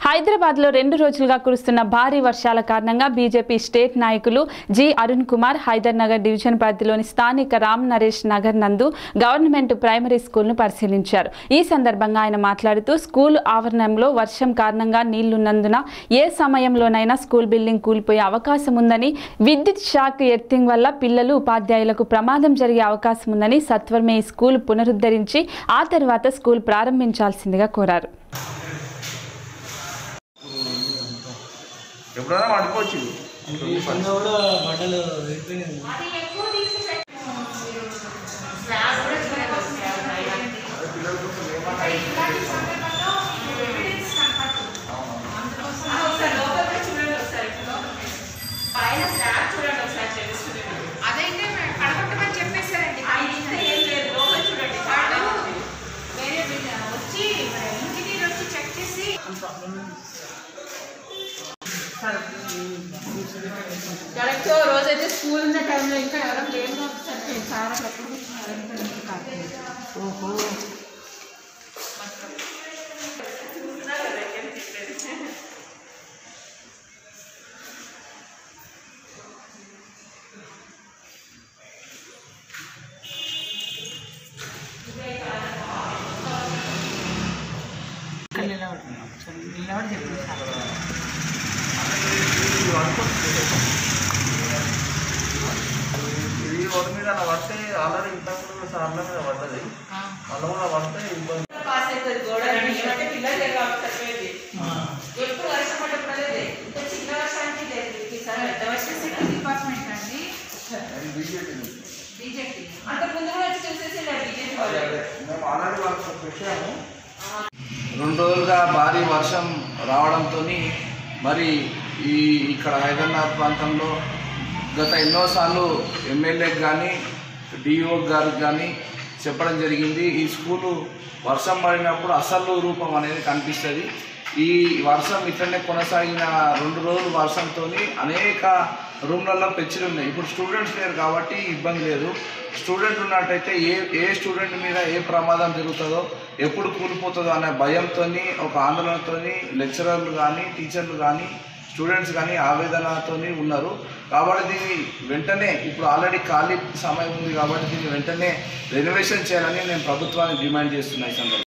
హైదరాబాద్ లో రెండు రోజులుగా కురుస్తున్న భారీ వర్షాల కారణంగా బీజేపీ స్టేట్ నాయకులు జి అరుణ్ కుమార్ హైదర్ నగర్ డివిజన్ పరిధిలోని స్థానిక రామ్ నరేష్ నగర్ నందు గవర్నమెంట్ ప్రైమరీ స్కూల్ను పరిశీలించారు ఈ సందర్భంగా ఆయన మాట్లాడుతూ స్కూల్ ఆవరణంలో వర్షం కారణంగా నీళ్లున్నందున ఏ సమయంలోనైనా స్కూల్ బిల్డింగ్ కూలిపోయే అవకాశం ఉందని విద్యుత్ షాక్ ఎర్తింగ్ వల్ల పిల్లలు ఉపాధ్యాయులకు ప్రమాదం జరిగే అవకాశం ఉందని సత్వరమే ఈ స్కూల్ పునరుద్ధరించి ఆ తర్వాత స్కూల్ ప్రారంభించాల్సిందిగా కోరారు ఎప్పుడైనా పడుకోవచ్చు ఈ కింద కూడా బట్టలు అయిపోయినాయి అదైతే పడగొట్టమని చెప్పేశారండి వాడు వేరే బిల్లు వచ్చి ఇంజనీర్ వచ్చి చెక్ చేసి కరెక్ట్ రోజైతే స్కూల్ ఉన్న టైంలో ఇంకా ఎవరో లేట్ సరిపోయింది సార్ అక్కడ ఎప్పుడు కూర్చున్నారు ఓహో నిలబడి చెప్పింది ఇది రోడ్డు మీద అలా పడితే ఆల్రెడీ ఇంతకు ముందు సార్ల మీద పడ్డది మళ్ళీ కూడా పడితే ఇబ్బంది పాస్ అవుతుంది గోడ అంటే పిల్లలు తెలియాలి సరిపోయింది ఎప్పుడు వర్షం పడ్డప్పుడు అదే ఇంత చిన్న వర్షానికి లేదు ఈసారి పెద్ద వర్షం సెకండ్ డిపార్ట్మెంట్ అండి బీజేపీ అంత ముందు కూడా వచ్చి చూసేసి బీజేపీ అదే అదే మేము ఆల్రెడీ వాళ్ళకి పెట్టాము రెండు రోజులుగా భారీ వర్షం రావడంతో మరి ఈ ఇక్కడ హైదరాబాద్ ప్రాంతంలో గత ఎన్నోసార్లు ఎమ్మెల్యేకి కానీ డిఓ గారికి కానీ చెప్పడం జరిగింది ఈ స్కూలు వర్షం పడినప్పుడు అసలు రూపం అనేది కనిపిస్తుంది ఈ వర్షం ఇట్లనే కొనసాగిన రెండు రోజులు వర్షంతో అనేక రూమ్లలో పెచ్చులు ఉన్నాయి ఇప్పుడు స్టూడెంట్స్ లేరు కాబట్టి ఇబ్బంది లేదు స్టూడెంట్ ఉన్నట్టయితే ఏ ఏ స్టూడెంట్ మీద ఏ ప్రమాదం జరుగుతుందో ఎప్పుడు కూలిపోతుందో అనే భయంతో ఒక ఆందోళనతో లెక్చరర్లు కానీ టీచర్లు కానీ స్టూడెంట్స్ కానీ ఆవేదనతో ఉన్నారు కాబట్టి దీన్ని వెంటనే ఇప్పుడు ఆల్రెడీ ఖాళీ సమయం ఉంది కాబట్టి దీన్ని వెంటనే రెనోవేషన్ చేయాలని నేను ప్రభుత్వాన్ని డిమాండ్ చేస్తున్నాను ఈ సందర్భంగా